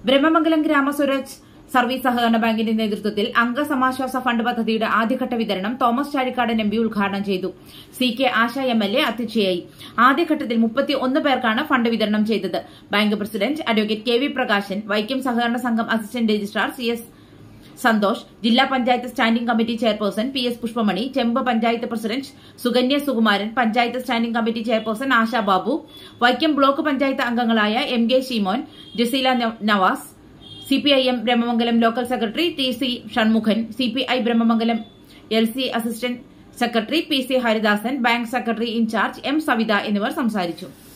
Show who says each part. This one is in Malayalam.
Speaker 1: ബ്രഹ്മമംഗലം ഗ്രാമസ്വരാജ് സർവീസ് സഹകരണ ബാങ്കിന്റെ നേതൃത്വത്തിൽ അംഗസമാശ്വാസ ഫണ്ട് പദ്ധതിയുടെ ആദ്യഘട്ട വിതരണം തോമസ് ചാഴിക്കാടൻ എം പി ഉദ്ഘാടനം ചെയ്തു C K Asha M L A അധ്യക്ഷയായി ആദ്യഘട്ടത്തിൽ മുപ്പത്തിയൊന്ന് പേർക്കാണ് ഫണ്ട് വിതരണം ചെയ്തത് bank president advocate K V Prakashan Vaikom സഹകരണ സംഘം assistant registrar C S Santhosh ജില്ലാ panchayat standing committee chairperson P S Pushpamani Chembu panchayat president Sukanya Sukumaran panchayat standing committee chairperson Asha Babu Vaikom block panchayat അംഗങ്ങളായ M K Sheemon Jaseela Navas CPIM Brahmamangalam local secretary T C Shanmukhan CPI Brahmamangalam L C assistant secretary P C Haridasan bank secretary in charge M Savitha എന്നിവർ സംസാരിച്ചു